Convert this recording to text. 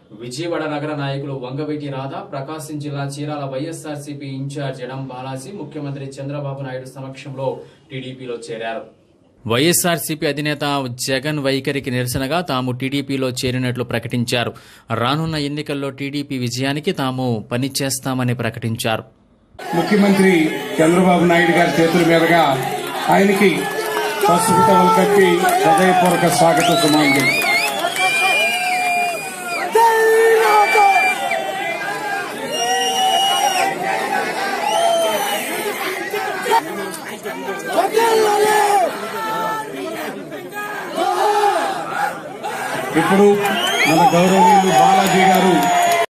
విజయవాడ నగర నాయకులు వంగవీటి రాధ ప్రకాశం జిల్లా చీరాల వైఎస్ఆర్సీపీ ఇన్ఛార్జ్ ఎడం బాలాజీ ముఖ్యమంత్రి చంద్రబాబు నాయుడు సమక్షంలో టీడీపీలో చేరారు వైఎస్ఆర్సీపీ అధినేత జగన్ వైఖరికి నిరసనగా తాము టీడీపీలో చేరినట్లు ప్రకటించారు రానున్న ఎన్నికల్లో టీడీపీ విజయానికి తాము పనిచేస్తామని ప్రకటించారు ముఖ్యమంత్రి చంద్రబాబు నాయుడు గారి చేతుల మీదుగా ఆయనకి పసుపు టవల్ కట్టి హృదయపూర్వక స్వాగత సుమాంజలి ఇప్పుడు మన గౌరవనీయులు బాలాజీ గారు